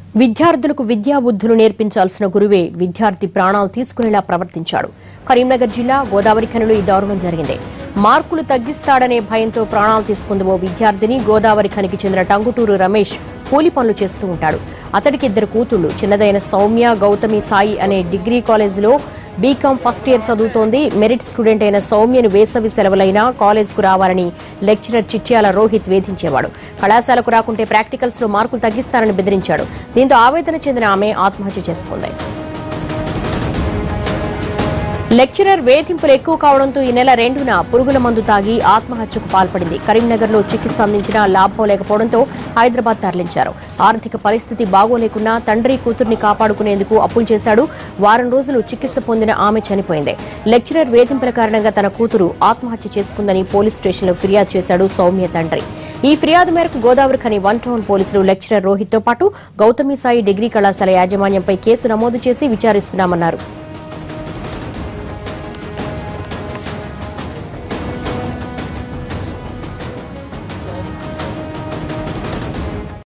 విద్యార్థులకు విద్యా బుద్ధులు నేర్పించాల్సిన గురువే విద్యార్థి ప్రాణాలు తీసుకునేలా ప్రవర్తించాడు కరీంనగర్ జిల్లా గోదావరి ఖనిలో ఈ దారుణం జరిగింది మార్కులు తగ్గిస్తాడనే భయంతో ప్రాణాలు తీసుకుంది ఓ విద్యార్థిని గోదావరి ఖనికి చెందిన టంగుటూరు రమేష్ కూలి పనులు చేస్తూ ఉంటాడు అతడికి ఇద్దరు కూతుళ్లు చిన్నదైన సౌమ్య గౌతమి సాయి అనే డిగ్రీ కాలేజీలో బీకామ్ ఫస్ట్ ఇయర్ చదువుతోంది మెరిట్ స్టూడెంట్ అయిన సౌమ్యను వేసవి సెలవులైనా కాలేజ్కు రావాలని లెక్చరర్ చిట్యాల రోహిత్ వేధించేవాడు కళాశాలకు రాకుంటే ప్రాక్టికల్స్ లో మార్కులు తగ్గిస్తారని బెదిరించాడు దీంతో ఆవేదన చెందిన ఆమె ఆత్మహత్య చేసుకుంది లెక్చరర్ వేధింపులు ఎక్కువ కావడంతో ఈ నెల రెండున పురుగుల మందు తాగి ఆత్మహత్యకు పాల్పడింది కరీంనగర్ లో చికిత్స అందించినా లాభం లేకపోవడంతో హైదరాబాద్ తరలించారు ఆర్థిక పరిస్థితి బాగోలేకున్నా తండ్రి కూతుర్ని కాపాడుకునేందుకు అప్పులు చేశాడు వారం రోజులు చికిత్స పొందిన ఆమె చనిపోయింది లెక్చరర్ వేధింపుల కారణంగా తన కూతురు ఆత్మహత్య చేసుకుందని పోలీస్ స్టేషన్లో ఫిర్యాదు చేశాడు సౌమ్య తండ్రి ఈ ఫిర్యాదు మేరకు గోదావరి ఖని వన్ టౌన్ పోలీసులు లెక్చరర్ రోహిత్ తో పాటు గౌతమి సాయి డిగ్రీ కళాశాల యాజమాన్యంపై కేసు నమోదు చేసి విచారిస్తున్నామన్నారు